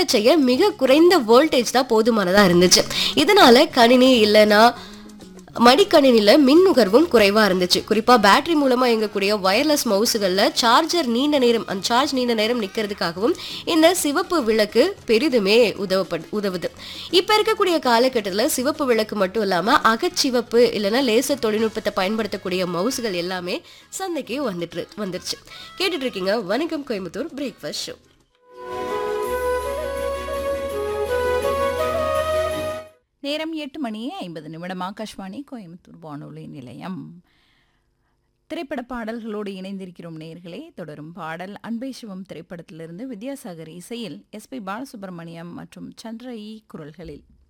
மின்னச் செய்ய மிக குறைந்த வோல்டேஜ் தான் போதுமானதா இருந்துச்சு இதனால கணினி இல்லைன்னா மடிக்கணினில மின் நுகர்வும் குறைவா இருந்துச்சு குறிப்பா பேட்டரி மூலமா இயங்கக்கூடிய வயர்லெஸ் மவுஸுகள்ல சார்ஜர் நீண்ட நேரம் அந்த சார்ஜ் நீண்ட நேரம் நிக்கிறதுக்காகவும் இந்த சிவப்பு விளக்கு பெரிதுமே உதவப்படு உதவுது இப்ப இருக்கக்கூடிய காலகட்டத்துல சிவப்பு விளக்கு மட்டும் இல்லாம அகச்சிவப்பு இல்லைன்னா லேசர் தொழில்நுட்பத்தை பயன்படுத்தக்கூடிய மவுஸுகள் எல்லாமே சந்தைக்கு வந்துட்டு வந்துருச்சு கேட்டுட்டு இருக்கீங்க வணக்கம் கோயம்புத்தூர் பிரேக்ஃபாஸ்ட் ஷோ நேரம் எட்டு மணி ஐம்பது நிமிடம் ஆகாஷ்வாணி கோயம்புத்தூர் வானொலி நிலையம் திரைப்பட பாடல்களோடு இணைந்திருக்கிறோம் நேர்களே தொடரும் பாடல் அன்பை சிவம் திரைப்படத்திலிருந்து வித்யாசாகர் இசையில் எஸ்பி பாலசுப்ரமணியம் மற்றும் சந்திர ஈ குரல்களில்